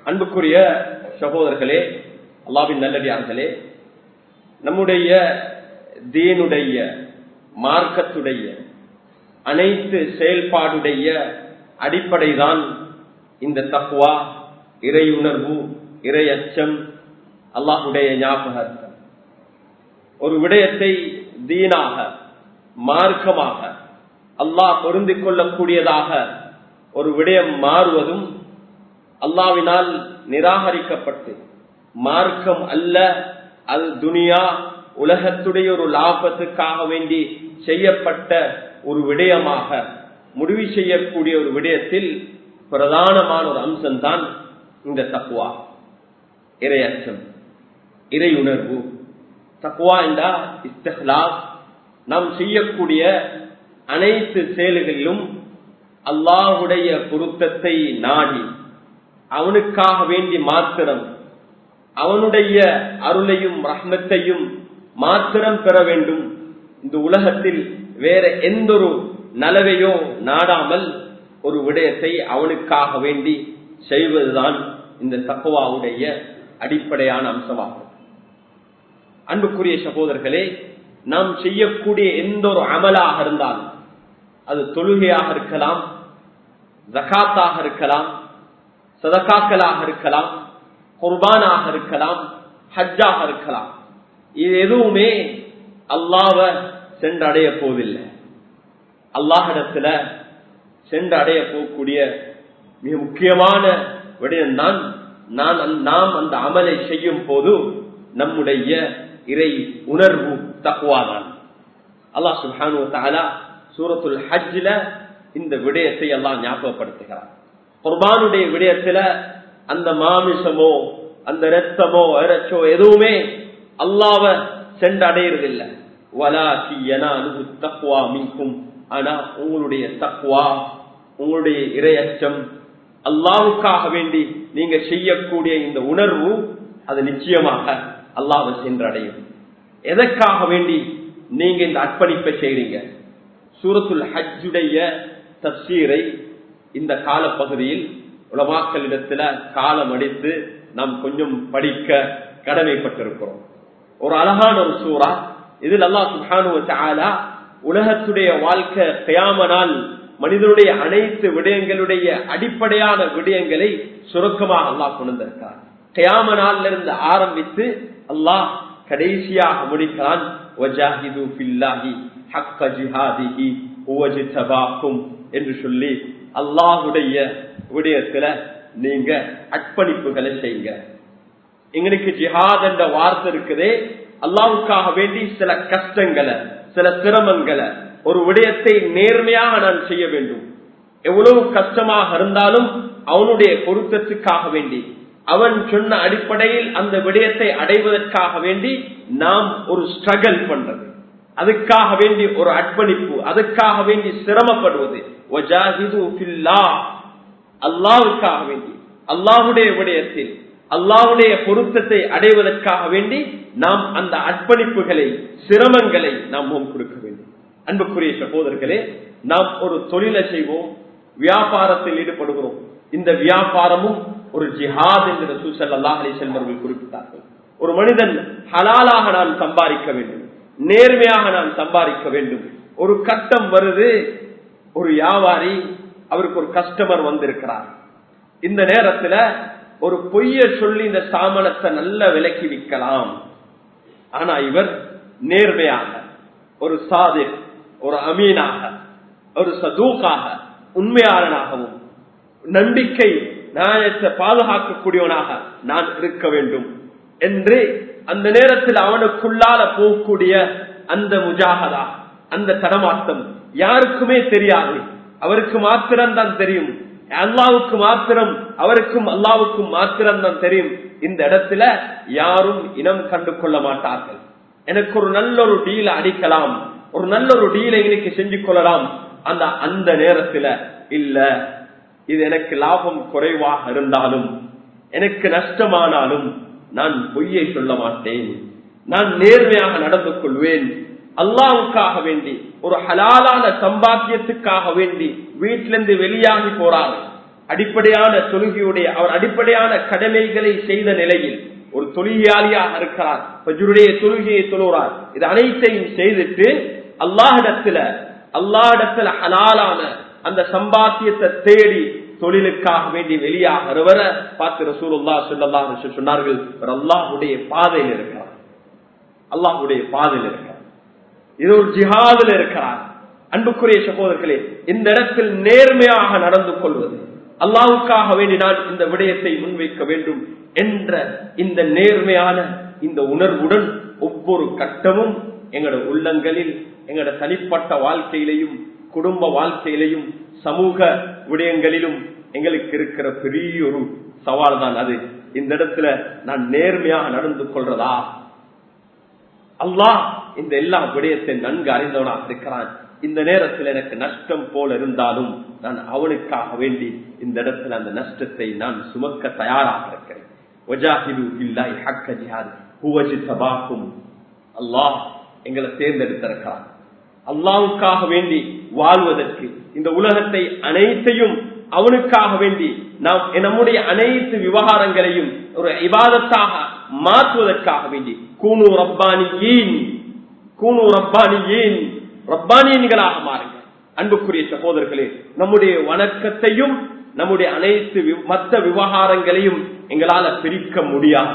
அன்புக்குரிய சகோதரர்களே அல்லாவின் நல்லடியார்களே நம்முடைய தீனுடைய மார்க்கத்துடைய அனைத்து செயல்பாடுடைய அடிப்படைதான் இந்த தக்குவா இறை உணர்வு இறை அச்சம் அல்லாஹுடைய ஞாபகம் ஒரு விடயத்தை தீனாக மார்க்கமாக அல்லாஹ் பொருந்திக் கொள்ளக்கூடியதாக ஒரு விடயம் மாறுவதும் அல்லாவினால் நிராகரிக்கப்பட்டு மார்க்கம் அல்ல அது துனியா உலகத்துடைய ஒரு லாபத்துக்காக வேண்டி செய்யப்பட்ட ஒரு விடயமாக முடிவு செய்யக்கூடிய ஒரு விடயத்தில் பிரதானமான ஒரு அம்சம்தான் இந்த தக்குவா இரையச்சம் இறை உணர்வு தக்குவா என்றா இஸ்தஹ்லாஸ் நாம் செய்யக்கூடிய அனைத்து செயல்களிலும் அல்லாஹுடைய பொருத்தத்தை நாடி அவனுக்காக வேண்டி மாத்திரம் அவனுடைய அருளையும் ரஹ்மத்தையும் மாத்திரம் பெற வேண்டும் இந்த உலகத்தில் வேற எந்த ஒரு நலவையோ நாடாமல் ஒரு விடயத்தை அவனுக்காக வேண்டி செய்வதுதான் இந்த தக்குவாவுடைய அடிப்படையான அம்சமாகும் அன்புக்குரிய சகோதரர்களே நாம் செய்யக்கூடிய எந்த ஒரு அமலாக இருந்தாலும் அது தொழுகையாக இருக்கலாம் ஜகாத்தாக இருக்கலாம் சதகாக்களாக இருக்கலாம் குர்பானாக இருக்கலாம் ஹஜ்ஜாக இருக்கலாம் இது எதுவுமே அல்லாவ சென்றடைய போவதில்லை அல்லாஹிடத்துல சென்றடைய போகக்கூடிய மிக முக்கியமான விடயம்தான் நான் நாம் அந்த அமலை செய்யும் போது நம்முடைய இறை உணர்வு தக்குவாதான் அல்லாஹ் சுஹானு தாலா சூரத்துல் ஹஜ்ல இந்த விடயத்தை எல்லாம் ஞாபகப்படுத்துகிறார் குர்பானுடைய விடயத்துல அந்த மாமிசமோ அந்த ரத்தமோ இறைச்சோ எதுவுமே அல்லாவ சென்றடையறதில்லை தக்குவா மீக்கும் ஆனா உங்களுடைய தக்குவா உங்களுடைய இரையச்சம் அல்லாவுக்காக வேண்டி நீங்க செய்யக்கூடிய இந்த உணர்வு அது நிச்சயமாக அல்லாவை சென்றடையும் எதற்காக வேண்டி நீங்க இந்த அர்ப்பணிப்பை செய்றீங்க சூரத்துல் ஹஜ்ஜுடைய தப்சீரை இந்த காலப்பகுதியில் உலமாக்களிடத்துல காலம் அடித்து நாம் கொஞ்சம் படிக்க கடமைப்பட்டிருக்கிறோம் ஒரு அழகான ஒரு சூறா இதில் அல்லா சுஹானு உலகத்துடைய வாழ்க்கை கயாமனால் மனிதனுடைய அனைத்து விடயங்களுடைய அடிப்படையான விடயங்களை சுருக்கமாக அல்லாஹ் கொண்டிருக்கிறார் கயாம நாள்ல இருந்து ஆரம்பித்து அல்லாஹ் கடைசியாக முடிக்கிறான் என்று சொல்லி அல்லாஹுடைய விடயத்துல நீங்க அர்ப்பணிப்புகளை செய்யுங்க எங்களுக்கு ஜிஹாத் என்ற வார்த்தை இருக்குதே அல்லாவுக்காக வேண்டி சில கஷ்டங்களை சில சிரமங்களை ஒரு விடயத்தை நேர்மையாக நான் செய்ய வேண்டும் எவ்வளவு கஷ்டமாக இருந்தாலும் அவனுடைய பொருத்தத்துக்காக வேண்டி அவன் சொன்ன அடிப்படையில் அந்த விடயத்தை அடைவதற்காக வேண்டி நாம் ஒரு ஸ்ட்ரகிள் பண்றது அதுக்காக வேண்டி ஒரு அர்ப்பணிப்பு அதுக்காக வேண்டி சிரமப்படுவது அல்லாவுக்காக வேண்டி அல்லாஹுடைய விடயத்தில் அல்லாஹுடைய பொருத்தத்தை அடைவதற்காக வேண்டி நாம் அந்த அர்ப்பணிப்புகளை சிரமங்களை நாம் முன் கொடுக்க வேண்டும் அன்புக்குரிய சகோதரர்களே நாம் ஒரு தொழிலை செய்வோம் வியாபாரத்தில் ஈடுபடுகிறோம் இந்த வியாபாரமும் ஒரு ஜிஹாத் என்று சூசல் அல்லாஹ் அலி செல்வர்கள் குறிப்பிட்டார்கள் ஒரு மனிதன் ஹலாலாக நான் சம்பாதிக்க வேண்டும் நேர்மையாக நான் சம்பாதிக்க வேண்டும் ஒரு கட்டம் வருது ஒரு வியாபாரி அவருக்கு ஒரு கஸ்டமர் வந்திருக்கிறார் இந்த நேரத்துல ஒரு பொய்ய சொல்லி இந்த சாமனத்தை நல்ல விலைக்கு விற்கலாம் ஆனா இவர் நேர்மையாக ஒரு சாதி ஒரு அமீனாக ஒரு சதூக்காக உண்மையாளனாகவும் நம்பிக்கை நியாயத்தை பாதுகாக்கக்கூடியவனாக நான் இருக்க வேண்டும் என்று அந்த நேரத்தில் அவனுக்குள்ளால போகக்கூடிய அந்த முஜாகதா அந்த தடமாட்டம் யாருக்குமே தெரியாது அவருக்கு மாத்திரம்தான் தெரியும் அல்லாவுக்கு மாத்திரம் அவருக்கும் அல்லாவுக்கும் மாத்திரம் தான் தெரியும் இந்த இடத்துல யாரும் இனம் கண்டு கொள்ள மாட்டார்கள் எனக்கு ஒரு நல்ல ஒரு டீல அடிக்கலாம் ஒரு நல்ல ஒரு டீலை இன்னைக்கு செஞ்சு கொள்ளலாம் அந்த அந்த நேரத்துல இல்ல இது எனக்கு லாபம் குறைவாக இருந்தாலும் எனக்கு நஷ்டமானாலும் நான் பொய்யை சொல்ல மாட்டேன் நான் நேர்மையாக நடந்து கொள்வேன் அல்லாவுக்காக வேண்டி ஒரு ஹலாலான சம்பாத்தியத்துக்காக வேண்டி வீட்டிலிருந்து வெளியாகி போறாரு அடிப்படையான தொழுகையுடைய அவர் அடிப்படையான கடமைகளை செய்த நிலையில் ஒரு தொழுகையாளியாக இருக்கிறார் பஜ்ருடைய தொழுகையை தொழுகிறார் இது அனைத்தையும் செய்துட்டு அல்லாஹிடத்துல அல்லாஹிடத்துல ஹலாலான அந்த சம்பாத்தியத்தை தேடி தொழிலுக்காக வேண்டி வெளியாகிறவர பார்த்து ரசூலுல்லா சொல்லல்லா சொன்னார்கள் அவர் அல்லாஹுடைய பாதையில் இருக்கிறார் அல்லாஹுடைய பாதையில் இருக்கிறார் இது ஒரு ஜிஹாதில் இருக்கிறார் அன்புக்குரிய சகோதரர்களே இந்த இடத்தில் நேர்மையாக நடந்து கொள்வது அல்லாவுக்காக வேண்டி நான் இந்த விடயத்தை முன்வைக்க வேண்டும் என்ற இந்த நேர்மையான இந்த உணர்வுடன் ஒவ்வொரு கட்டமும் எங்களோட உள்ளங்களில் எங்களோட தனிப்பட்ட வாழ்க்கையிலையும் குடும்ப வாழ்க்கையிலையும் சமூக விடயங்களிலும் எங்களுக்கு இருக்கிற பெரிய ஒரு சவால் தான் அது இந்த இடத்துல நான் நேர்மையாக நடந்து கொள்றதா அல்லாஹ் இந்த எல்லா விடயத்தை நன்கு அறிந்தவனாக இருக்கிறான் இந்த நேரத்தில் எனக்கு நஷ்டம் போல இருந்தாலும் நான் அவனுக்காக வேண்டி இந்த இடத்துல அந்த நஷ்டத்தை நான் சுமக்க தயாராக இருக்கிறேன் அல்லாஹ் எங்களை தேர்ந்தெடுத்திருக்கிறான் அல்லாவுக்காக வேண்டி வாழ்வதற்கு இந்த உலகத்தை அனைத்தையும் அவனுக்காக வேண்டி நாம் நம்முடைய அனைத்து விவகாரங்களையும் ஒரு இபாதத்தாக மாற்றுவதற்காக வேண்டி கூணு ரப்பானியின் கூணு ரப்பானியின் ரப்பானியன்களாக மாறுங்க அன்புக்குரிய சகோதரர்களே நம்முடைய வணக்கத்தையும் நம்முடைய அனைத்து மற்ற விவகாரங்களையும் எங்களால பிரிக்க முடியாது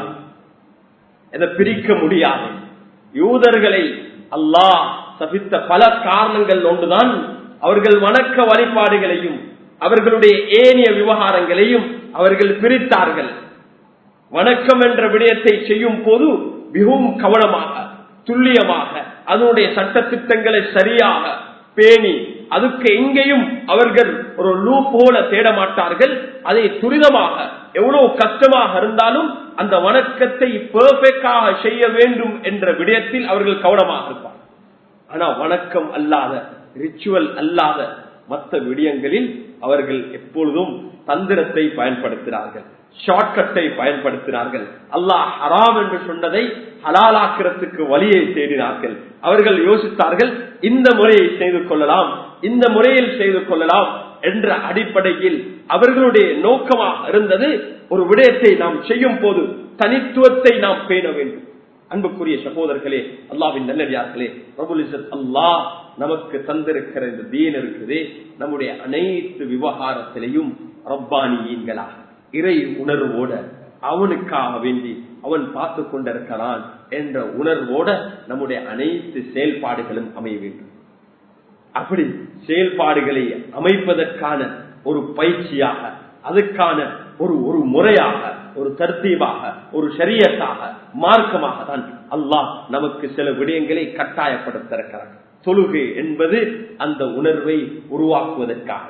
இதை பிரிக்க முடியாது யூதர்களை அல்லாஹ் சபித்த பல காரணங்கள் ஒன்றுதான் அவர்கள் வணக்க வழிபாடுகளையும் அவர்களுடைய ஏனிய விவகாரங்களையும் அவர்கள் பிரித்தார்கள் வணக்கம் என்ற விடயத்தை செய்யும் போது மிகவும் கவனமாக துல்லியமாக அதனுடைய சட்ட திட்டங்களை சரியாக பேணி அதுக்கு எங்கேயும் அவர்கள் ஒரு லூ போல தேட மாட்டார்கள் அதை துரிதமாக எவ்வளவு கஷ்டமாக இருந்தாலும் அந்த வணக்கத்தை பெர்ஃபெக்டாக செய்ய வேண்டும் என்ற விடயத்தில் அவர்கள் கவனமாக இருப்பார் ஆனா வணக்கம் அல்லாத ரிச்சுவல் அல்லாத மற்ற விடயங்களில் அவர்கள் எப்பொழுதும் தந்திரத்தை பயன்படுத்தினார்கள் ஷார்ட்கட்டை பயன்படுத்தினார்கள் அல்லாஹ் ஹராம் என்று சொன்னதை ஹலாலாக்கிறதுக்கு வழியை தேடினார்கள் அவர்கள் யோசித்தார்கள் இந்த முறையை செய்து கொள்ளலாம் இந்த முறையில் செய்து கொள்ளலாம் என்ற அடிப்படையில் அவர்களுடைய நோக்கமாக இருந்தது ஒரு விடயத்தை நாம் செய்யும் போது தனித்துவத்தை நாம் பேண வேண்டும் அன்புக்குரிய சகோதரர்களே அல்லாவின் நல்லடியார்களே பிரபுலிசத் அல்லாஹ் நமக்கு தந்திருக்கிற இந்த தீன் இருக்குது நம்முடைய அனைத்து விவகாரத்திலையும் ரப்பானியீன்களாக இறை உணர்வோட அவனுக்காக வேண்டி அவன் பார்த்து கொண்டிருக்கிறான் என்ற உணர்வோட நம்முடைய அனைத்து செயல்பாடுகளும் அமைய வேண்டும் அப்படி செயல்பாடுகளை அமைப்பதற்கான ஒரு பயிற்சியாக அதுக்கான ஒரு ஒரு முறையாக ஒரு தர்த்தீபாக ஒரு சரியத்தாக மார்க்கமாக தான் அல்லாஹ் நமக்கு சில விடயங்களை கட்டாயப்படுத்திருக்கிறார் தொழுகை என்பது அந்த உணர்வை உருவாக்குவதற்காக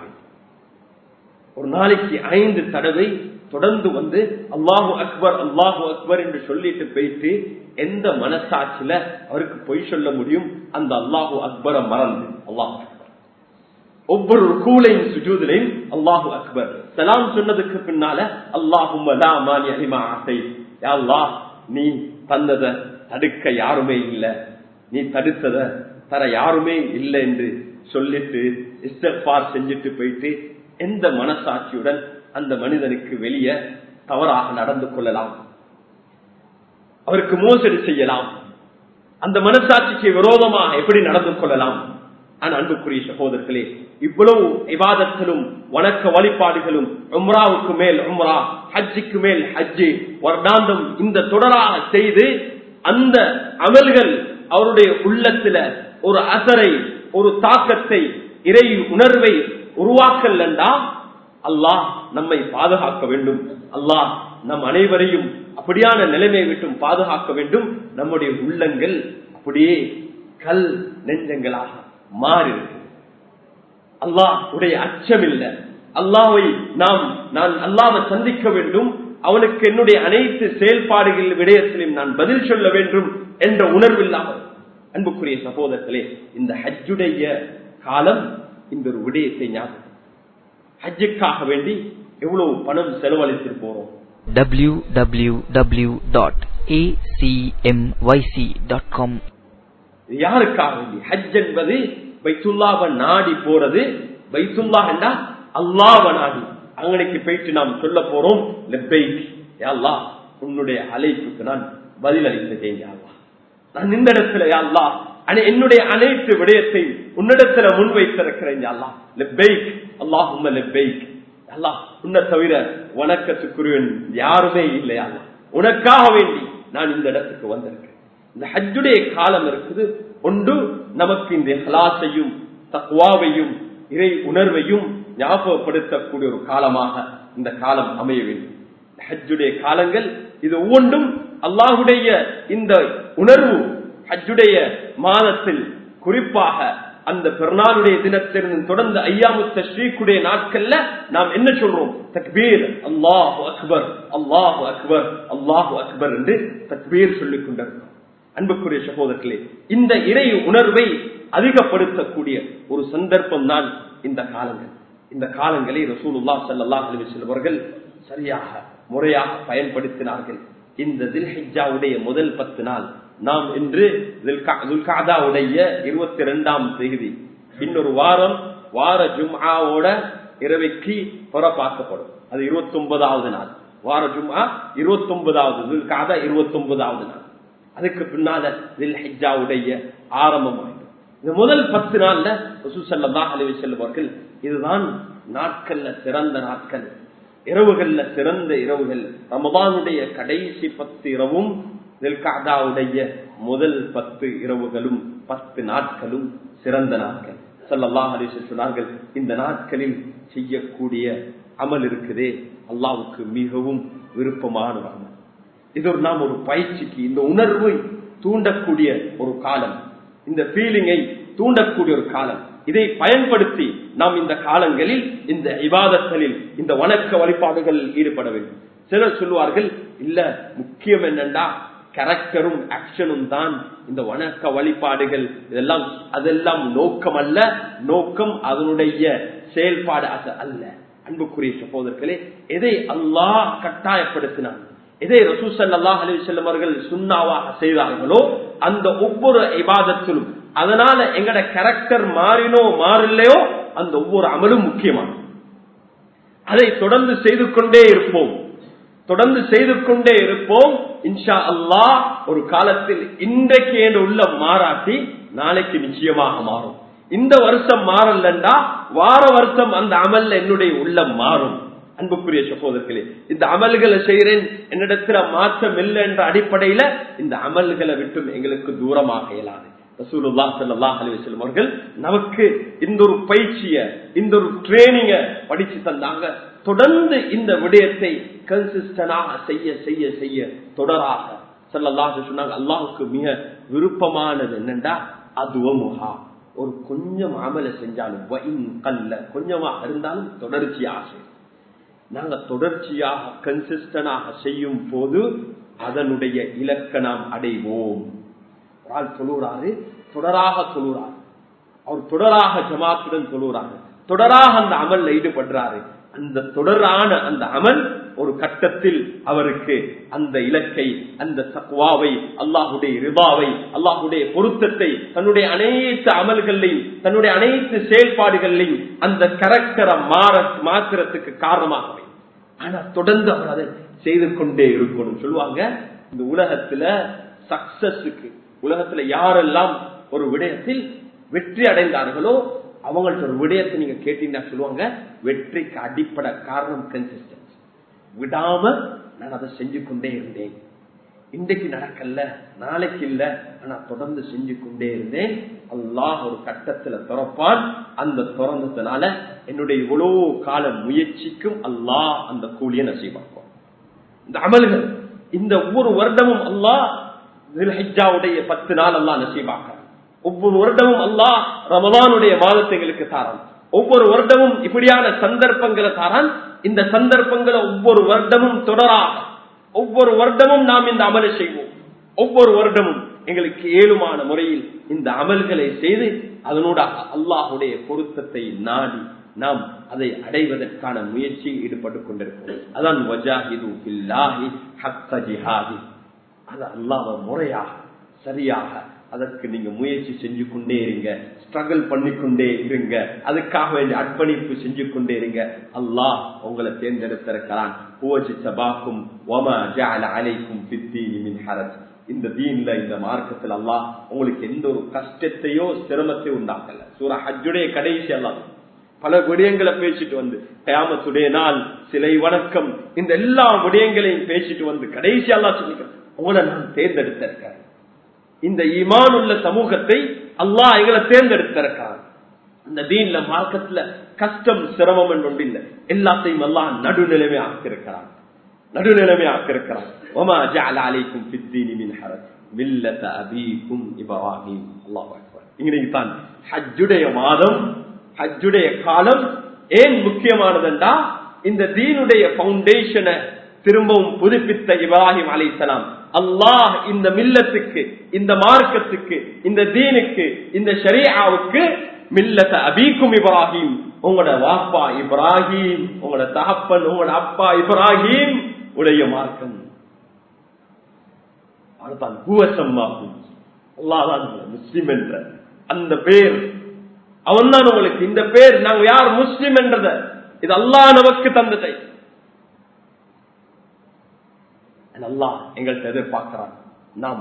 ஒரு நாளைக்கு ஐந்து தடவை தொடர்ந்து வந்து அல்லாஹு அக்பர் அல்லாஹு அக்பர் என்று சொல்லிட்டு போயிட்டு எந்த மனசாட்சியில அவருக்கு பொய் சொல்ல முடியும் அந்த அல்லாஹு அக்பரை மறந்து அல்லாஹு அக்பர் ஒவ்வொரு கூலையும் சுஜூதிலையும் அல்லாஹு அக்பர் சலாம் சொன்னதுக்கு பின்னால அல்லாஹும் நீ தந்தத தடுக்க யாருமே இல்ல நீ தடுத்தத தர யாருமே இல்லை என்று சொல்லிட்டு இஸ்டபார் செஞ்சுட்டு போயிட்டு எந்த மனசாட்சியுடன் அந்த மனிதனுக்கு வெளியே தவறாக நடந்து கொள்ளலாம் அவருக்கு மோசடி செய்யலாம் அந்த மனசாட்சிக்கு விரோதமாக எப்படி நடந்து கொள்ளலாம் ஆனா அன்புக்குரிய சகோதரர்களே இவ்வளவு விவாதத்திலும் வணக்க வழிபாடுகளும் உம்ராவுக்கு மேல் உம்ரா ஹஜ்ஜிக்கு மேல் ஹஜ்ஜி வருடாந்தம் இந்த தொடராக செய்து அந்த அமல்கள் அவருடைய உள்ளத்துல ஒரு அசரை ஒரு தாக்கத்தை இறை உணர்வை உருவாக்கல் அல்லாஹ் நம்மை பாதுகாக்க வேண்டும் அல்லாஹ் நம் அனைவரையும் அப்படியான நிலைமை விட்டும் பாதுகாக்க வேண்டும் நம்முடைய உள்ளங்கள் அப்படியே கல் நெஞ்சங்களாக மாறி இருக்கு அல்லாஹ் உடைய அச்சம் இல்லை அல்லாவை நாம் நான் அல்லாவை சந்திக்க வேண்டும் அவனுக்கு என்னுடைய அனைத்து செயல்பாடுகள் விடயத்திலும் நான் பதில் சொல்ல வேண்டும் என்ற உணர்வில்லாமல் அன்புக்குரிய சகோதரர்களே இந்த ஹஜ்ஜுடைய காலம் இந்த ஒரு விடயத்தை ஞாபகம் ஹஜ்ஜுக்காக வேண்டி எவ்வளவு பணம் செலவழித்து போறோம் www.acmyc.com யாருக்காக வேண்டி ஹஜ் என்பது பைத்துல்லாவ நாடி போறது பைத்துல்லா என்றா அல்லாவ நாடி அங்கனைக்கு போயிட்டு நாம் சொல்ல போறோம் லெப்பைக் யாழ்லா உன்னுடைய அழைப்புக்கு நான் பதில் அளித்தேன் யாழ்லா நான் இந்த இடத்துல யாழ்லா என்னுடைய அனைத்து விடயத்தை உன்னிடத்துல முன்வைத்திருக்கிறேன் யாழ்லா லெப்பைக் அல்லாஹ் உம்ம லெப்பைக் அல்லா உன்னை தவிர வணக்கத்துக்குரியவன் யாருமே இல்லையா உனக்காக வேண்டி நான் இந்த இடத்துக்கு வந்திருக்கேன் இந்த ஹஜ்ஜுடைய காலம் இருக்குது ஒன்று நமக்கு இந்த ஹலாசையும் தக்குவாவையும் இறை உணர்வையும் ஞாபகப்படுத்தக்கூடிய ஒரு காலமாக இந்த காலம் அமைய வேண்டும் ஹஜ்ஜுடைய காலங்கள் இது ஒவ்வொன்றும் அல்லாஹுடைய இந்த உணர்வு ஹஜ்ஜுடைய மாதத்தில் குறிப்பாக அந்த பெருநாளுடைய தினத்திலிருந்து தொடர்ந்து ஐயாமுத்த ஸ்ரீக்குடைய நாட்கள்ல நாம் என்ன சொல்றோம் தக்பீர் அல்லாஹு அக்பர் அல்லாஹு அக்பர் அல்லாஹு அக்பர் என்று தக்பீர் சொல்லிக் கொண்டிருக்கிறோம் அன்புக்குரிய சகோதரர்களே இந்த இறை உணர்வை அதிகப்படுத்தக்கூடிய ஒரு சந்தர்ப்பம் தான் இந்த காலங்கள் இந்த காலங்களை ரசூலுல்லா சல்லா அலிவர்கள் சரியாக முறையாக பயன்படுத்தினார்கள் இந்த தில்ஹிஜாவுடைய முதல் பத்து நாள் நாம் இன்று துல்காதாவுடைய இருபத்தி இரண்டாம் தேதி இன்னொரு வாரம் வார ஜும்ஆவோட இரவைக்கு புறப்பாக்கப்படும் அது இருபத்தி ஒன்பதாவது நாள் வார ஜும்ஆ இருபத்தி ஒன்பதாவது துல்காதா இருபத்தி ஒன்பதாவது நாள் அதுக்கு பின்னால தில்ஹிஜாவுடைய ஆரம்பமாயிடும் இந்த முதல் பத்து நாள்ல ரசூசல்லா அலிவி செல்வார்கள் இதுதான் நாட்கள்ல சிறந்த நாட்கள் இரவுகள்ல சிறந்த இரவுகள் ரமதானுடைய கடைசி பத்து இரவும் தில்காதாவுடைய முதல் பத்து இரவுகளும் பத்து நாட்களும் சிறந்த நாட்கள் சல்லல்லாஹ் அலிச சொன்னார்கள் இந்த நாட்களில் செய்யக்கூடிய அமல் இருக்குதே அல்லாவுக்கு மிகவும் விருப்பமான ஒரு அமல் இது ஒரு நாம் ஒரு பயிற்சிக்கு இந்த உணர்வை தூண்டக்கூடிய ஒரு காலம் இந்த ஃபீலிங்கை தூண்டக்கூடிய ஒரு காலம் இதை பயன்படுத்தி நாம் இந்த காலங்களில் இந்த இவாதங்களில் இந்த வணக்க வழிபாடுகளில் ஈடுபட வேண்டும் சிலர் சொல்லுவார்கள் இல்ல முக்கியம் என்னண்டா கேரக்டரும் ஆக்ஷனும் தான் இந்த வணக்க வழிபாடுகள் இதெல்லாம் அதெல்லாம் நோக்கம் அல்ல நோக்கம் அதனுடைய செயல்பாடு அது அல்ல அன்புக்குரிய சகோதரர்களே எதை அல்லாஹ் கட்டாயப்படுத்தினான் எதை ரசூசல்லாஹ் அலி செல்லம் அவர்கள் சுண்ணாவாக செய்தார்களோ அந்த ஒவ்வொரு இபாதத்திலும் அதனால எங்கட கேரக்டர் மாறினோ மாறலையோ அந்த ஒவ்வொரு அமலும் முக்கியமான அதை தொடர்ந்து செய்து கொண்டே இருப்போம் தொடர்ந்து செய்து கொண்டே இருப்போம் இன்ஷா அல்லாஹ் ஒரு காலத்தில் இன்றைக்கு என்று உள்ள மாறாட்டி நாளைக்கு நிச்சயமாக மாறும் இந்த வருஷம் மாறலண்டா வார வருஷம் அந்த அமல்ல என்னுடைய உள்ளம் மாறும் அன்புக்குரிய சகோதரர்களே இந்த அமல்களை செய்கிறேன் என்னிடத்துல மாற்றம் இல்லை என்ற அடிப்படையில இந்த அமல்களை விட்டும் எங்களுக்கு தூரமாக இயலாது ரசூலுல்லா ஸல்லல்லாஹு அலைஹி வஸல்லம் அவர்கள் நமக்கு இந்த ஒரு பயிற்சிய இந்த ஒரு ட்ரைனிங்க படிச்சு தந்தாங்க தொடர்ந்து இந்த விடயத்தை கன்சிஸ்டனாக செய்ய செய்ய செய்ய தொடராக ஸல்லல்லாஹு சொன்னாங்க அல்லாஹ்வுக்கு மிக விருப்பமானது என்னண்டா அதுவமுஹா ஒரு கொஞ்சம் அமல செஞ்சாலும் வயின் கல்ல கொஞ்சமா இருந்தாலும் தொடர்ச்சியாக செய்யும் நாங்க தொடர்ச்சியாக கன்சிஸ்டனாக செய்யும் போது அதனுடைய இலக்க நாம் அடைவோம் ஒரு ஆள் தொழுகிறாரு தொடராக தொழுகிறார் அவர் தொடராக ஜமாத்துடன் தொழுகிறாரு தொடராக அந்த அமல்ல ஈடுபடுறாரு அந்த தொடரான அந்த அமல் ஒரு கட்டத்தில் அவருக்கு அந்த இலக்கை அந்த தக்குவாவை அல்லாஹுடைய ரிபாவை அல்லாஹுடைய பொருத்தத்தை தன்னுடைய அனைத்து அமல்களையும் தன்னுடைய அனைத்து செயல்பாடுகளையும் அந்த கரெக்டரை மாற மாற்றுறதுக்கு காரணமாகவே ஆனா தொடர்ந்து அவர் அதை செய்து கொண்டே இருக்கணும் சொல்லுவாங்க இந்த உலகத்துல சக்சஸுக்கு உலகத்துல யாரெல்லாம் ஒரு விடயத்தில் வெற்றி அடைந்தார்களோ அவங்கள்ட்ட ஒரு விடயத்தை நீங்க கேட்டீங்கன்னா சொல்லுவாங்க வெற்றிக்கு அடிப்படை காரணம் கன்சிஸ்டன்ஸ் விடாம நான் அதை செஞ்சு கொண்டே இருந்தேன் இன்றைக்கு நடக்கல நாளைக்கு இல்ல ஆனா தொடர்ந்து செஞ்சு கொண்டே இருந்தேன் அல்லாஹ் ஒரு கட்டத்துல திறப்பான் அந்த திறந்ததுனால என்னுடைய இவ்வளவு கால முயற்சிக்கும் அல்லாஹ் அந்த கூலிய நசீபாக்கும் இந்த அமல்கள் இந்த ஒவ்வொரு வருடமும் அல்லாஹ் தில்ஹிஜாவுடைய பத்து நாள் அல்லாஹ் நசீபாக்க ஒவ்வொரு வருடமும் அல்லாஹ் ரமலானுடைய மாதத்தை எங்களுக்கு தாரான் ஒவ்வொரு வருடமும் இப்படியான சந்தர்ப்பங்களை தாரான் இந்த சந்தர்ப்பங்களை ஒவ்வொரு வருடமும் தொடராக ஒவ்வொரு வருடமும் நாம் இந்த அமலை செய்வோம் ஒவ்வொரு வருடமும் எங்களுக்கு ஏழுமான முறையில் இந்த அமல்களை செய்து அதனூடாக அல்லாஹுடைய பொருத்தத்தை நாடி நாம் அதை அடைவதற்கான முயற்சியில் ஈடுபட்டுக் கொண்டிருக்கிறோம் அதான் வஜாஹிது பில்லாஹி ஹக்க ஜிஹாதி அது அல்லாஹ் முறையாக சரியாக அதற்கு நீங்க முயற்சி செஞ்சு கொண்டே இருங்க ஸ்ட்ரகிள் பண்ணிக்கொண்டே இருங்க அதுக்காக வேண்டிய அர்ப்பணிப்பு செஞ்சு கொண்டே இருங்க அல்லாஹ் உங்களை தேர்ந்தெடுத்திருக்கிறான் இந்த தீன்ல இந்த மார்க்கத்தில் அல்லாஹ் உங்களுக்கு எந்த ஒரு கஷ்டத்தையோ சிரமத்தையோ உண்டாக்கல சூரா ஹஜ்ஜுடைய கடைசி எல்லாம் பல விடயங்களை பேசிட்டு வந்து கயாமத்துடைய நாள் சிலை வணக்கம் இந்த எல்லா விடயங்களையும் பேசிட்டு வந்து கடைசி எல்லாம் சொல்லிக்கிறேன் உங்களை நான் தேர்ந்தெடுத்திருக்கிறேன் இந்த ஈமான் உள்ள சமூகத்தை அல்லாஹ் எங்களை தேர்ந்தெடுத்திருக்கிறான் இந்த தீன்ல மார்க்கத்துல கஷ்டம் சிரமம் என்று ஒன்று இல்லை எல்லாத்தையும் எல்லாம் நடுநிலைமை ஆக்கியிருக்கிறான் நடுநிலைமை ஆக்கியிருக்கிறான் وما جعل عليكم في الدين من حرج ملة أبيكم إبراهيم الله أكبر இங்கே தான் ஹஜ்ஜுடைய மாதம் ஹஜ்ஜுடைய காலம் ஏன் முக்கியமானதுண்டா இந்த தீனுடைய பவுண்டேஷனை திரும்பவும் புதுப்பித்த இப்ராஹிம் அலிசலாம் அல்லாஹ் இந்த மில்லத்துக்கு இந்த மார்க்கத்துக்கு இந்த தீனுக்கு இந்த ஷரியாவுக்கு மில்லத்த அபீக்கும் இப்ராஹிம் உங்களோட வாப்பா இப்ராஹிம் உங்களோட தகப்பன் உங்களோட அப்பா இப்ராஹிம் உடைய மார்க்கம் அதுதான் பூவசம்மாகும் அல்லாதான் முஸ்லிம் என்ற அந்த பேர் அவன் தான் உங்களுக்கு இந்த பேர் நாங்க யார் முஸ்லிம் என்றத இது அல்லாஹ் நமக்கு தந்ததை அல்லாஹ் எங்கள்கிட்ட எதிர்பார்க்கிறான் நாம்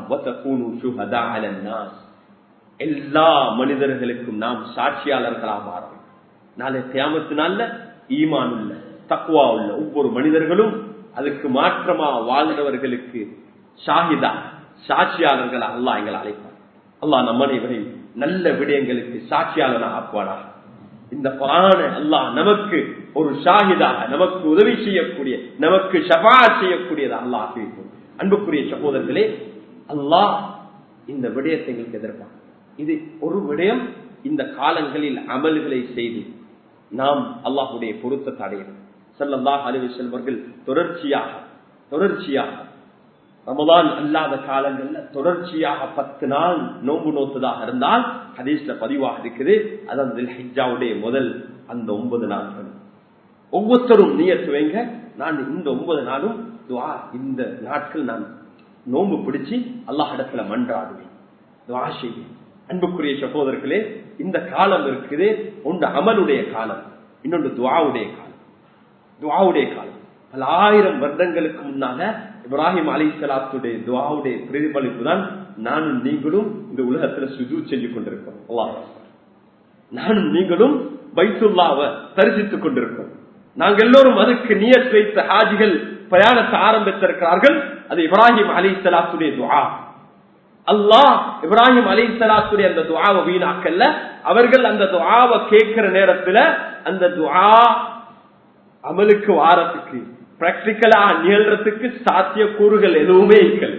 எல்லா மனிதர்களுக்கும் நாம் சாட்சியாளர்களாக மாறோம் நாளை தியாமத்தினால ஈமான் உள்ள தக்குவா உள்ள ஒவ்வொரு மனிதர்களும் அதுக்கு மாற்றமா வாழ்ந்தவர்களுக்கு ஷாஹிதா சாட்சியாளர்களா அல்லாஹ் எங்களை அழைப்பார் அல்லாஹ் நம்ம அனைவரையும் நல்ல விடயங்களுக்கு சாட்சியாளனாக ஆக்குவானா இந்த குரான அல்லாஹ் நமக்கு ஒரு ஷாஹிதாக நமக்கு உதவி செய்யக்கூடிய நமக்கு ஷபா செய்யக்கூடியது அல்லாஹ் ஆக்கிவிக்கும் அன்புக்குரிய சகோதரர்களே அல்லாஹ் இந்த விடயத்தை எங்களுக்கு எதிர்ப்பான் இது ஒரு விடயம் இந்த காலங்களில் அமல்களை செய்து நாம் அல்லாஹுடைய பொருத்தத்தை அடையணும் செல்லல்லாஹ் அலுவலி செல்வர்கள் தொடர்ச்சியாக தொடர்ச்சியாக ரமதான் அல்லாத காலங்கள்ல தொடர்ச்சியாக பத்து நாள் நோன்பு நோத்ததாக இருந்தால் ஹதீஸ்ல பதிவாக இருக்குது அது அந்த ஹிஜாவுடைய முதல் அந்த ஒன்பது நாட்கள் ஒவ்வொருத்தரும் நீயத்து வைங்க நான் இந்த ஒன்பது நாளும் துவா இந்த நாட்கள் நான் நோன்பு பிடிச்சு அல்லாஹ் இடத்துல மன்றாடுவேன் துவா செய்வேன் அன்புக்குரிய சகோதரர்களே இந்த காலம் இருக்குது ஒன்று அமலுடைய காலம் இன்னொன்று துவாவுடைய காலம் துவாவுடைய காலம் பல ஆயிரம் வருடங்களுக்கு முன்னால இப்ராஹிம் அலி சலாத்துடைய துவாவுடைய பிரதிபலிப்பு தான் நானும் நீங்களும் இந்த உலகத்துல சுஜூ செஞ்சு கொண்டிருக்கிறோம் நானும் நீங்களும் பைத்துல்லாவை தரிசித்துக் கொண்டிருக்கிறோம் நாங்கள் எல்லோரும் அதுக்கு நியத் வைத்த ஹாஜிகள் பிரயாணத்தை ஆரம்பித்திருக்கிறார்கள் அது இப்ராஹிம் அலி சலாத்துடைய துவா அல்லாஹ் இப்ராஹிம் அலி சலாத்துடைய அந்த துவாவை வீணாக்கல்ல அவர்கள் அந்த துவாவை கேட்கிற நேரத்துல அந்த துவா அமலுக்கு வாரத்துக்கு பிராக்டிக்கலா நிகழ்றதுக்கு சாத்திய கூறுகள் எதுவுமே இருக்கல்ல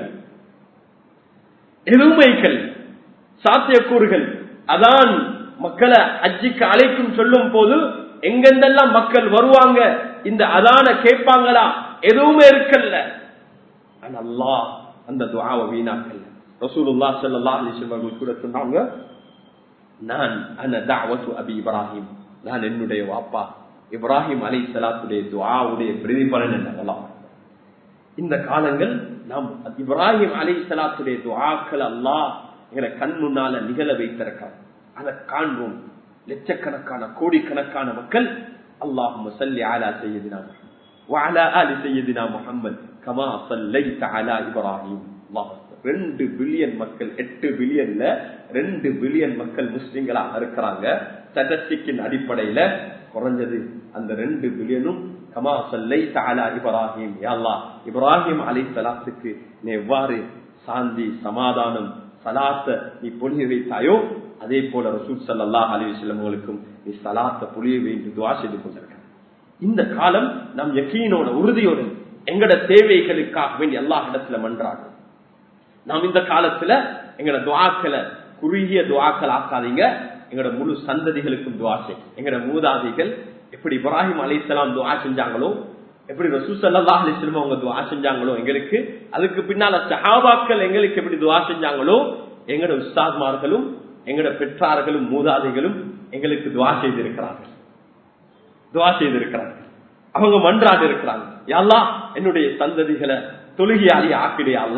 எதுவுமே இருக்கல்ல சாத்திய கூறுகள் அதான் மக்களை அஜிக்கு அழைக்கும் சொல்லும் போது எங்கெந்தெல்லாம் மக்கள் வருவாங்க இந்த அதான கேட்பாங்களா எதுவுமே இருக்கல்ல அல்லாஹ் அந்த துவாவை வீணாக்கல்ல ரசூலுல்லா சல்லா அலிஸ்வர்கள் கூட சொன்னாங்க நான் அந்த தாவத்து அபி இப்ராஹிம் நான் என்னுடைய வாப்பா இப்ராஹிம் அலி சலாத்துடைய துவாவுடைய பிரதிபலன் என்னவெல்லாம் இந்த காலங்கள் நாம் இப்ராஹிம் அலி சலாத்துடைய துவாக்கள் அல்லாஹ் எங்களை கண் முன்னால நிகழ வைத்திருக்கான் அதை காண்போம் லட்சக்கணக்கான கோடிக்கணக்கான மக்கள் அல்லாஹ் முசல்லி ஆலா செய்யதினா وعلى آل سيدنا محمد كما صليت على إبراهيم الله ரெண்டு பில்லியன் மக்கள் எட்டு பில்லியன்ல ரெண்டு பில்லியன் மக்கள் முஸ்லிம்களாக இருக்கிறாங்க ஸ்டாட்டிஸ்டிக்கின் அடிப்படையில குறைஞ்சது அந்த ரெண்டு பில்லியனும் கமா சல்லை தாலா இப்ராஹிம் யாழ்லா இப்ராஹிம் அலி சலாத்துக்கு நீ எவ்வாறு சாந்தி சமாதானம் சலாத்த நீ பொழிய வைத்தாயோ அதே போல ரசூல் சல்லா அலி வல்லம் நீ சலாத்த பொழிய வைத்து துவா செய்து கொண்டிருக்க இந்த காலம் நம் யக்கீனோட உறுதியோடு எங்கட தேவைகளுக்காக வேண்டி எல்லா இடத்துல மன்றாடும் நாம் இந்த காலத்துல எங்கட துவாக்களை குறுகிய துவாக்கள் ஆக்காதீங்க எங்களோட முழு சந்ததிகளுக்கும் துவா செய்யும் எங்களோட மூதாதிகள் எப்படி இப்ராஹிம் அலிசலாம் துவா செஞ்சாங்களோ எப்படி ரசூசல்லா அலிஸ்லம் அவங்க துவா செஞ்சாங்களோ எங்களுக்கு அதுக்கு பின்னால சஹாபாக்கள் எங்களுக்கு எப்படி துவா செஞ்சாங்களோ எங்களோட உஸ்தாத்மார்களும் எங்களோட பெற்றார்களும் மூதாதிகளும் எங்களுக்கு துவா செய்திருக்கிறார்கள் துவா செய்திருக்கிறார்கள் அவங்க மன்றாடு இருக்கிறாங்க யாழ்லா என்னுடைய சந்ததிகளை தொழுகையாளி ஆக்கிடையா அல்லா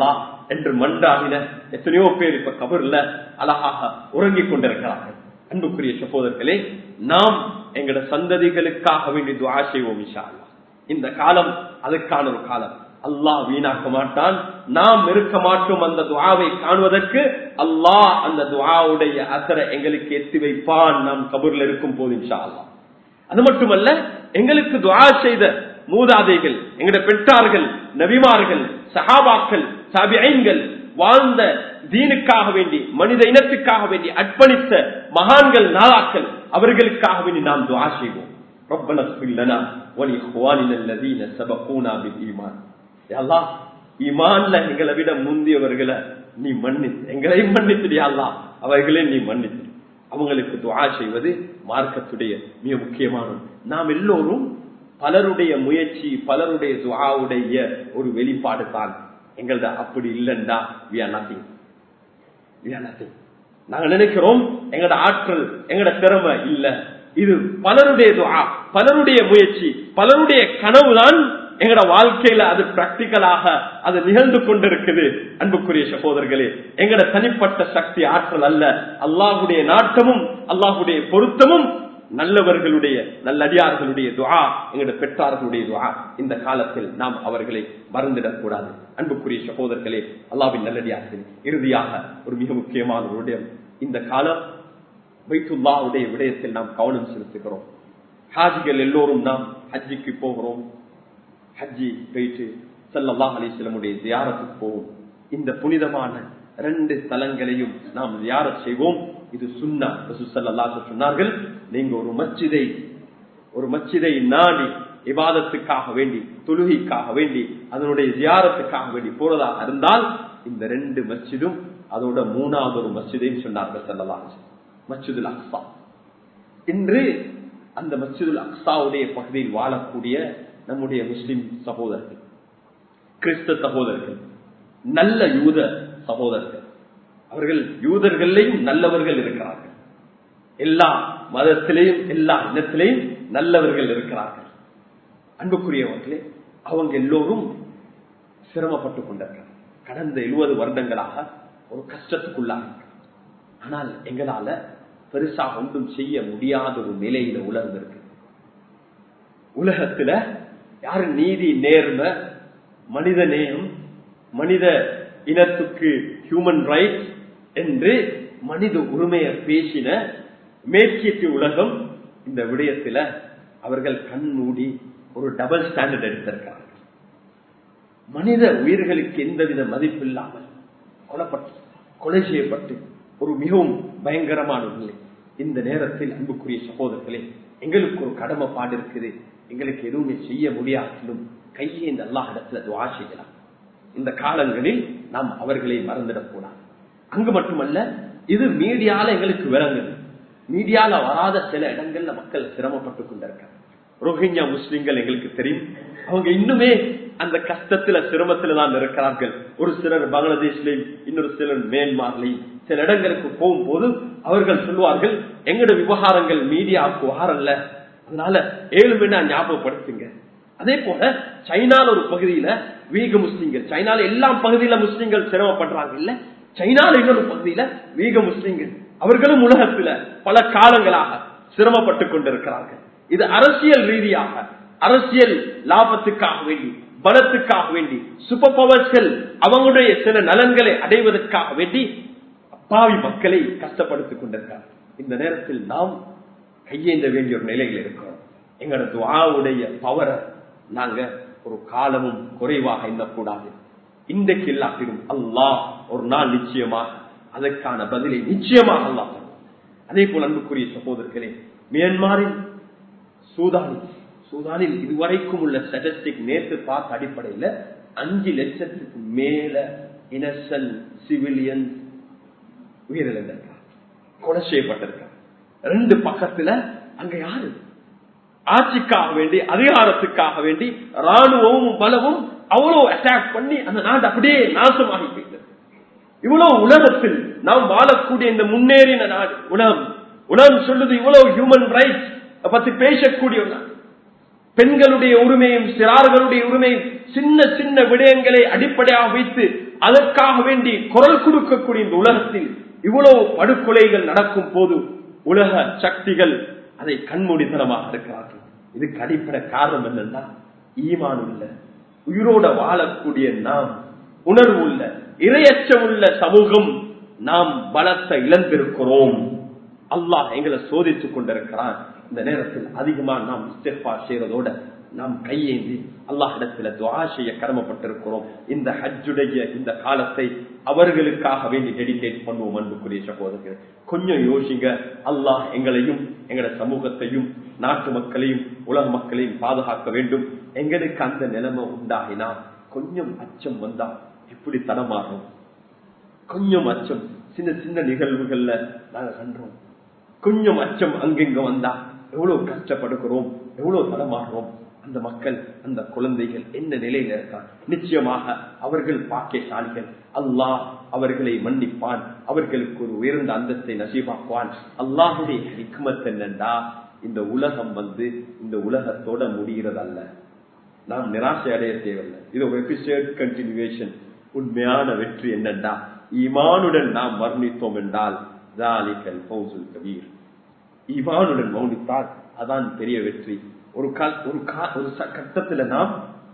என்று மன்றாடின எத்தனையோ பேர் இப்ப கபர்ல அழகாக உறங்கிக் கொண்டிருக்கிறார்கள் அன்புக்குரிய சகோதரர்களே நாம் எங்கட சந்ததிகளுக்காக வேண்டி துவா செய்வோம் இன்ஷா அல்லாஹ். இந்த காலம் அதுக்கான ஒரு காலம் அல்லாஹ் வீணாக்க மாட்டான் நாம் இருக்க மாட்டோம் அந்த துவாவை காணுவதற்கு அல்லாஹ் அந்த துவாவுடைய அசரை எங்களுக்கு எத்தி வைப்பான் நாம் கபூர்ல இருக்கும் போது இன்ஷா அல்லாஹ் அது மட்டுமல்ல எங்களுக்கு துவா செய்த மூதாதைகள் எங்களுடைய பெற்றார்கள் நபிமார்கள் சஹாபாக்கள் சபிஐன்கள் வாழ்ந்த தீனுக்காக வேண்டி மனித இனத்துக்காக வேண்டி அர்ப்பணித்த மகான்கள் நாளாக்கள் அவர்களுக்காக வேண்டி நாம் துவா செய்வோம் ربنا اغفر لنا ولإخواننا الذين سبقونا بالإيمان يا الله ஈமான்ல எங்களை விட முந்தியவர்களை நீ மன்னித்து எங்களையும் மன்னித்துடியா அல்லாஹ் அவர்களே நீ மன்னித்து அவங்களுக்கு துவா செய்வது மார்க்கத்துடைய மிக முக்கியமானது நாம் எல்லோரும் பலருடைய முயற்சி பலருடைய துவாவுடைய ஒரு வெளிப்பாடு தான் எங்களது அப்படி இல்லைண்டா we are nothing. We are nothing. நாங்க நினைக்கிறோம் எங்கட ஆற்றல் எங்கட திறமை இல்ல இது பலருடைய துவா பலருடைய முயற்சி பலருடைய கனவுதான் எங்கட வாழ்க்கையில அது பிராக்டிக்கலாக அது நிகழ்ந்து கொண்டிருக்குது அன்புக்குரிய சகோதரர்களே எங்கட தனிப்பட்ட சக்தி ஆற்றல் அல்ல அல்லாஹுடைய நாட்டமும் அல்லாஹுடைய பொருத்தமும் நல்லவர்களுடைய நல்லடியார்களுடைய துவா எங்களுடைய பெற்றார்களுடைய துவா இந்த காலத்தில் நாம் அவர்களை மறந்துடக் கூடாது அன்புக்குரிய சகோதரர்களே அல்லாவின் நல்லடியார்கள் இறுதியாக ஒரு மிக முக்கியமான ஒரு விடயம் இந்த காலம் வைத்துல்லாவுடைய விடயத்தில் நாம் கவனம் செலுத்துகிறோம் ஹாஜிகள் எல்லோரும் நாம் ஹஜ்ஜிக்கு போகிறோம் ஹஜ்ஜி போயிட்டு சல்லல்லாஹ் அலிஸ்லமுடைய தியாரத்துக்கு போவோம் இந்த புனிதமான ரெண்டு தலங்களையும் நாம் தியாரத் செய்வோம் இது சுன்னா ரசூசல்லாஹ் சொன்னார்கள் நீங்க ஒரு மச்சிதை ஒரு மச்சிதை நாடி விவாதத்துக்காக வேண்டி தொழுகைக்காக வேண்டி அதனுடைய தியாரத்துக்காக வேண்டி போறதாக இருந்தால் இந்த ரெண்டு மஸ்ஜிதும் அதோட மூணாவது ஒரு மஸ்ஜிதையும் சொன்னார்கள் சல்லல்லாஹ் மஸ்ஜிதுல் அக்ஸா இன்று அந்த மஸ்ஜிதுல் அக்ஸாவுடைய பகுதியில் வாழக்கூடிய நம்முடைய முஸ்லிம் சகோதரர்கள் கிறிஸ்த சகோதரர்கள் நல்ல யூத சகோதரர்கள் அவர்கள் யூதர்களையும் நல்லவர்கள் இருக்கிறார்கள் எல்லா மதத்திலேயும் எல்லா இனத்திலேயும் நல்லவர்கள் இருக்கிறார்கள் அன்புக்குரியவர்களே அவங்க எல்லோரும் சிரமப்பட்டுக் கொண்டிருக்கிறார் கடந்த எழுபது வருடங்களாக ஒரு கஷ்டத்துக்குள்ளாக ஆனால் எங்களால பெருசா ஒன்றும் செய்ய முடியாத ஒரு நிலையில உலர்ந்திருக்கு உலகத்துல யாரு நீதி நேர்மை மனித நேயம் மனித இனத்துக்கு ஹியூமன் ரைட்ஸ் என்று மனித உரிமையை பேசின மேற்கியத்து உலகம் இந்த விடயத்துல அவர்கள் கண் மூடி ஒரு டபுள் ஸ்டாண்டர்ட் எடுத்திருக்கிறார்கள் மனித உயிர்களுக்கு எந்தவித மதிப்பு இல்லாமல் கொலப்பட்டு கொலை செய்யப்பட்டு ஒரு மிகவும் பயங்கரமான நிலை இந்த நேரத்தில் அன்புக்குரிய சகோதரர்களே எங்களுக்கு ஒரு கடமைப்பாடு இருக்குது எங்களுக்கு எதுவுமே செய்ய முடியாட்டிலும் கையை இந்த அல்லாஹ் இடத்துல துவா செய்யலாம் இந்த காலங்களில் நாம் அவர்களை மறந்துடக்கூடாது அங்கு மட்டுமல்ல இது மீடியால எங்களுக்கு விளங்குது மீடியால வராத சில இடங்கள்ல மக்கள் சிரமப்பட்டு கொண்டிருக்காங்க ரோஹிங்யா முஸ்லிம்கள் எங்களுக்கு தெரியும் அவங்க இன்னுமே அந்த கஷ்டத்துல சிரமத்துல தான் இருக்கிறார்கள் ஒரு சிலர் பங்களாதேஷ்லையும் இன்னொரு சிலர் மேன்மார்லையும் சில இடங்களுக்கு போகும்போது அவர்கள் சொல்லுவார்கள் எங்கட விவகாரங்கள் மீடியாவுக்கு வாரல்ல அதனால ஏழு மணி ஞாபகப்படுத்துங்க அதே போல சைனால ஒரு பகுதியில வீக முஸ்லிம்கள் சைனால எல்லா பகுதியில முஸ்லிம்கள் சிரமப்படுறாங்க இல்ல சைனால இன்னொரு பகுதியில வீக முஸ்லிம்கள் அவர்களும் உலகத்துல பல காலங்களாக சிரமப்பட்டு கொண்டிருக்கிறார்கள் இது அரசியல் ரீதியாக அரசியல் லாபத்துக்காக வேண்டி பலத்துக்காக வேண்டி சூப்பர் பவர்ஸ்கள் அவங்களுடைய சில நலன்களை அடைவதற்காக வேண்டி அப்பாவி மக்களை கஷ்டப்படுத்திக் கொண்டிருக்கிறார் இந்த நேரத்தில் நாம் கையேந்த வேண்டிய ஒரு நிலையில் இருக்கிறோம் எங்களோட துவாவுடைய பவரை நாங்க ஒரு காலமும் குறைவாக எண்ணக்கூடாது இன்றைக்கு இல்லாட்டிடும் அல்லாஹ் ஒரு நாள் நிச்சயமாக அதற்கான பதிலை நிச்சயமாக அல்லாஹ் அதே போல் அன்புக்குரிய சகோதரர்களே மியான்மாரில் சூதானில் சூதானில் இதுவரைக்கும் உள்ள ஸ்டாட்டிஸ்டிக் நேற்று பார்த்த அடிப்படையில் அஞ்சு லட்சத்துக்கு மேல இனசன் சிவிலியன் உயிரிழந்திருக்கார் கொலை செய்யப்பட்டிருக்கார் ரெண்டு பக்கத்துல அங்க யாரு ஆட்சிக்காக வேண்டி அதிகாரத்துக்காக வேண்டி ராணுவமும் பலமும் அவ்வளவு அட்டாக் பண்ணி அந்த நாடு அப்படியே நாசமாகி போயிட்டது இவ்வளவு உலகத்தில் நாம் வாழக்கூடிய இந்த முன்னேறின நாடு உலகம் உலகம் சொல்லுது இவ்வளவு ஹியூமன் ரைட்ஸ் பத்தி பேசக்கூடிய ஒரு நாடு பெண்களுடைய உரிமையும் சிறார்களுடைய உரிமையும் சின்ன சின்ன விடயங்களை அடிப்படையாக வைத்து அதற்காக வேண்டி குரல் கொடுக்கக்கூடிய இந்த உலகத்தில் இவ்வளவு படுகொலைகள் நடக்கும் போது உலக சக்திகள் அதை கண்மூடித்தனமாக இருக்கிறார்கள் இதுக்கு அடிப்படை காரணம் என்னன்னா ஈமான் உள்ள உயிரோட வாழக்கூடிய நாம் உணர்வு உள்ள இரையச்சம் உள்ள சமூகம் நாம் பலத்தை இழந்திருக்கிறோம் அல்லாஹ் எங்களை சோதித்துக் கொண்டிருக்கிறான் இந்த நேரத்தில் அதிகமா நாம் இஸ்திஃபா செய்யறதோட நாம் கையேந்தி அல்லாஹ் இடத்துல துவா செய்ய கடமைப்பட்டிருக்கிறோம் இந்த ஹஜ்ஜுடைய இந்த காலத்தை அவர்களுக்காக வேண்டி டெடிகேட் பண்ணுவோம் அன்புக்குரிய சகோதரர்கள் கொஞ்சம் யோசிங்க அல்லாஹ் எங்களையும் எங்களோட சமூகத்தையும் நாட்டு மக்களையும் உலக மக்களையும் பாதுகாக்க வேண்டும் எங்களுக்கு அந்த நிலைமை உண்டாகினா கொஞ்சம் அச்சம் வந்தா எப்படி தடமாறும் கொஞ்சம் அச்சம் சின்ன சின்ன நிகழ்வுகள்ல நாங்க கண்டோம் கொஞ்சம் அச்சம் அங்கெங்க வந்தா எவ்வளவு கஷ்டப்படுகிறோம் எவ்வளவு தடமாறுறோம் அந்த மக்கள் அந்த குழந்தைகள் என்ன நிலையில இருக்கான் நிச்சயமாக அவர்கள் பாக்கியசாலிகள் அல்லாஹ் அவர்களை மன்னிப்பான் அவர்களுக்கு ஒரு உயர்ந்த அந்தத்தை நசீபாக்குவான் அல்லாஹுடைய ஹிக்மத் என்னண்டா இந்த உலகம் வந்து இந்த உலகத்தோட முடிகிறதல்ல நாம் நிராசை அடைய தேவையில்லை இது ஒரு எபிசோட் கண்டினியூவேஷன் உண்மையான வெற்றி என்னண்டா ஈமானுடன் நாம் வர்ணித்தோம் என்றால் கபீர் ஈமானுடன் மௌனித்தால் அதான் பெரிய வெற்றி ஒரு கால் ஒரு ஒரு கட்டத்துல நாம்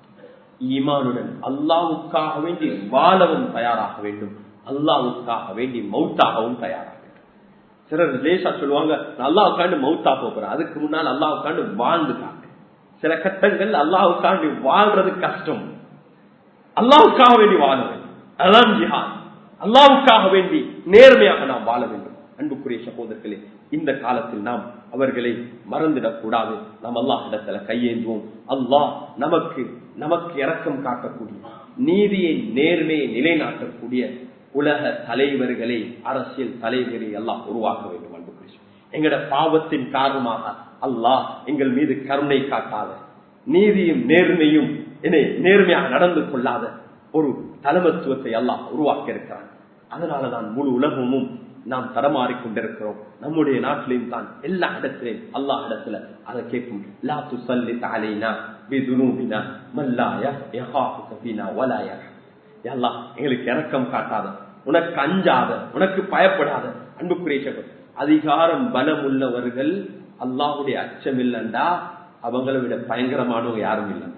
ஈமானுடன் அல்லாவுக்காக வேண்டி வாழவும் தயாராக வேண்டும் அல்லாவுக்காக வேண்டி மௌத்தாகவும் தயாராக வேண்டும் சிலர் லேசா சொல்லுவாங்க நான் அல்லாவுக்காண்டு மௌத்தா போறேன் அதுக்கு முன்னால் அல்லாவுக்காண்டு வாழ்ந்து காட்டு சில கட்டங்கள் அல்லாவுக்காண்டி வாழ்றது கஷ்டம் அல்லாவுக்காக வேண்டி வாழ வேண்டும் அதான் ஜிஹாத் அல்லாவுக்காக வேண்டி நேர்மையாக நாம் வாழ வேண்டும் அன்புக்குரிய சகோதரர்களே இந்த காலத்தில் நாம் அவர்களை மறந்துடக் கூடாது நாம் அல்லாஹ் இடத்துல கையேந்துவோம் அல்லாஹ் நமக்கு நமக்கு இறக்கம் காட்டக்கூடிய நீதியை நேர்மையை நிலைநாட்டக்கூடிய உலக தலைவர்களை அரசியல் தலைவர்களை எல்லாம் உருவாக்க வேண்டும் அன்புக்குரிய எங்கட பாவத்தின் காரணமாக அல்லாஹ் எங்கள் மீது கருணை காட்டாத நீதியும் நேர்மையும் நேர்மையாக நடந்து கொள்ளாத ஒரு தலைமத்துவத்தை எல்லாம் உருவாக்க இருக்கிறான் அதனாலதான் முழு உலகமும் நாம் தடமாறிக் கொண்டிருக்கிறோம் நம்முடைய நாட்டிலையும் தான் எல்லா இடத்திலையும் அல்லாஹ் இடத்துல அதை கேட்கும் லா துசல்லி தாலைனா பிதுனூபினா மல்லா யஹாஃபுக ஃபீனா வலா யர்ஹம் அல்லாஹ் எங்களுக்கு இரக்கம் காட்டாத உனக்கு அஞ்சாத உனக்கு பயப்படாத அன்புக்குரிய சகோதரர் அதிகாரம் பலம் உள்ளவர்கள் அல்லாஹுடைய அச்சம் இல்லைண்டா அவங்களை விட பயங்கரமானவங்க யாரும் இல்லை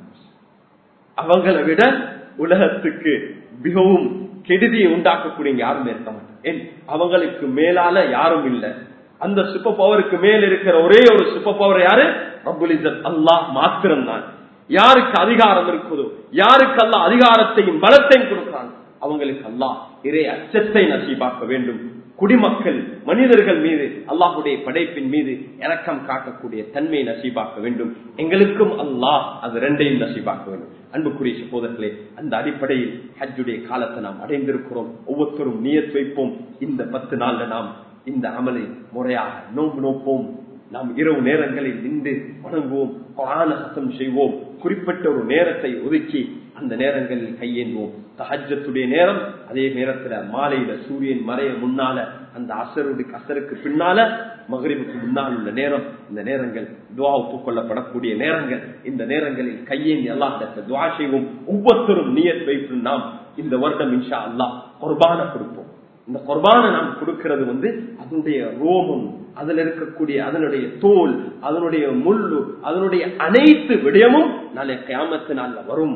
அவங்களை விட உலகத்துக்கு மிகவும் கெடுதியை உண்டாக்கக்கூடிய யாரும் இருக்க மாட்டேன் அவங்களுக்கு மேலால யாரும் இல்லை அந்த சூப்பர் பவருக்கு மேல் இருக்கிற ஒரே ஒரு சூப்பர் பவர் யாரு ரபுல் இசத் அல்லாஹ் மாத்திரம் தான் யாருக்கு அதிகாரம் இருக்குதோ யாருக்கு அல்லாஹ் அதிகாரத்தையும் பலத்தையும் கொடுக்கிறான் அவங்களுக்கு அல்லாஹ் இறை அச்சத்தை நசீபாக்க வேண்டும் குடிமக்கள் மனிதர்கள் மீது அல்லாஹுடைய படைப்பின் மீது இரக்கம் காட்டக்கூடிய தன்மையை நசீபாக்க வேண்டும் எங்களுக்கும் அல்லாஹ் அது ரெண்டையும் நசீபாக்க வேண்டும் அன்புக்குரிய சகோதரர்களே அந்த அடிப்படையில் ஹஜ்ஜுடைய காலத்தை நாம் அடைந்திருக்கிறோம் ஒவ்வொருத்தரும் நியத் வைப்போம் இந்த பத்து நாள்ல நாம் இந்த அமலை முறையாக நோம்பு நோப்போம் நாம் இரவு நேரங்களில் நின்று வணங்குவோம் குரான சத்தம் செய்வோம் குறிப்பிட்ட ஒரு நேரத்தை ஒதுக்கி அந்த நேரங்களில் கையேந்துவோம் தஹஜத்துடைய நேரம் அதே நேரத்துல மாலையில சூரியன் மறைய முன்னால அந்த அசருடைய அசருக்கு பின்னால மகரிபுக்கு முன்னால் உள்ள நேரம் இந்த நேரங்கள் துவா ஒப்புக்கொள்ளப்படக்கூடிய நேரங்கள் இந்த நேரங்களில் கையேந்தி அல்லாஹ் துவா செய்வோம் ஒவ்வொருத்தரும் நியத் வைப்பு நாம் இந்த வருடம் இன்ஷா அல்லாஹ் குர்பான கொடுப்போம் இந்த குர்பான நாம் கொடுக்கிறது வந்து அதனுடைய ரோமம் அதுல இருக்கக்கூடிய அதனுடைய தோல் அதனுடைய முள்ளு அதனுடைய அனைத்து விடயமும் நாளை கியாமத்து நாள்ல வரும்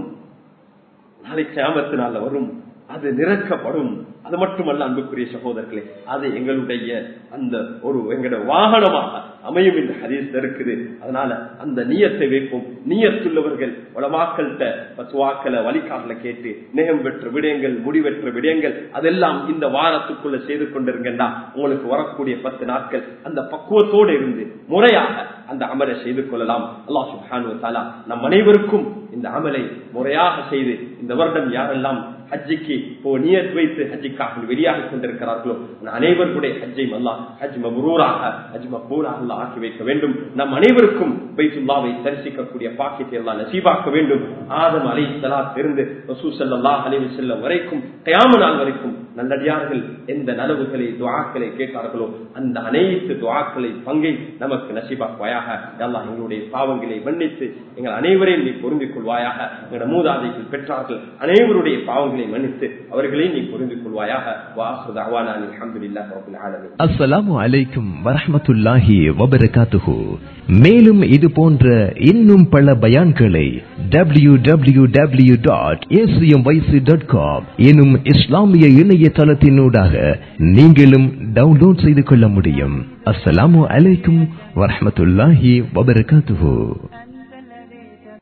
நாளை கியாமத்து நாள்ல வரும் அது நிறக்கப்படும் அது மட்டுமல்ல அன்புக்குரிய சகோதரர்களே அது எங்களுடைய அந்த ஒரு எங்களுடைய வாகனமாக அமையும் என்று ஹதீஸ் இருக்குது அதனால அந்த நீயத்தை வைப்போம் நீயத்துள்ளவர்கள் உலமாக்கள்கிட்ட பசுவாக்களை வழிகாட்டல கேட்டு நேகம் பெற்ற விடயங்கள் முடிவெற்ற விடயங்கள் அதெல்லாம் இந்த வாரத்துக்குள்ள செய்து கொண்டிருங்கண்டா உங்களுக்கு வரக்கூடிய பத்து நாட்கள் அந்த பக்குவத்தோடு இருந்து முறையாக அந்த அமலை செய்து கொள்ளலாம் அல்லாஹ் சுஹானு தாலா நம் அனைவருக்கும் இந்த அமலை முறையாக செய்து இந்த வருடம் யாரெல்லாம் ஹஜ்ஜிக்கு நியத் வைத்து ஹஜ்ஜிக்காக வெளியாக கொண்டிருக்கிறார்களோ அனைவருடைய ஹஜ்ஜை அல்லா ஹஜ் மபரூராக ஹஜ் மபூராக அல்லா ஆக்கி வைக்க வேண்டும் நம் அனைவருக்கும் பைத்துல்லாவை தரிசிக்கக்கூடிய பாக்கியத்தை எல்லாம் நசீபாக்க வேண்டும் ஆதம் அலை சலாத் இருந்து ரசூ சல்லா அலைவு செல்லம் வரைக்கும் கயாம நாள் வரைக்கும் நல்லடியார்கள் எந்த நலவுகளை துவாக்களை கேட்டார்களோ அந்த அனைத்து துவாக்களை பங்கை நமக்கு நசிபாக்குவாயாக அல்லாஹ் எங்களுடைய பாவங்களை மன்னித்து எங்கள் அனைவரையும் நீ பொருந்திக் கொள்வாயாக எங்களுடைய மூதாதைகள் பெற்றார்கள் அனைவருடைய பாவங்களை மன்னித்து அவர்களை நீ பொருந்திக் கொள்வாயாக வாசு அவானான் அலமதுல்லா ரபுல் ஆலமீன் அஸ்ஸலாமு அலைக்கும் வரஹ்மத்துல்லாஹி வபரகாத்துஹு மேலும் இது போன்ற இன்னும் பல பயான்களை W W W dot dot com எனும் இஸ்லாமிய இணையதளத்தினூடாக நீங்களும் டவுன்லோட் செய்து கொள்ள முடியும் அஸ்ஸலாமு அலைக்கும் வரஹ்மத்துல்லாஹி வபரகாத்துஹு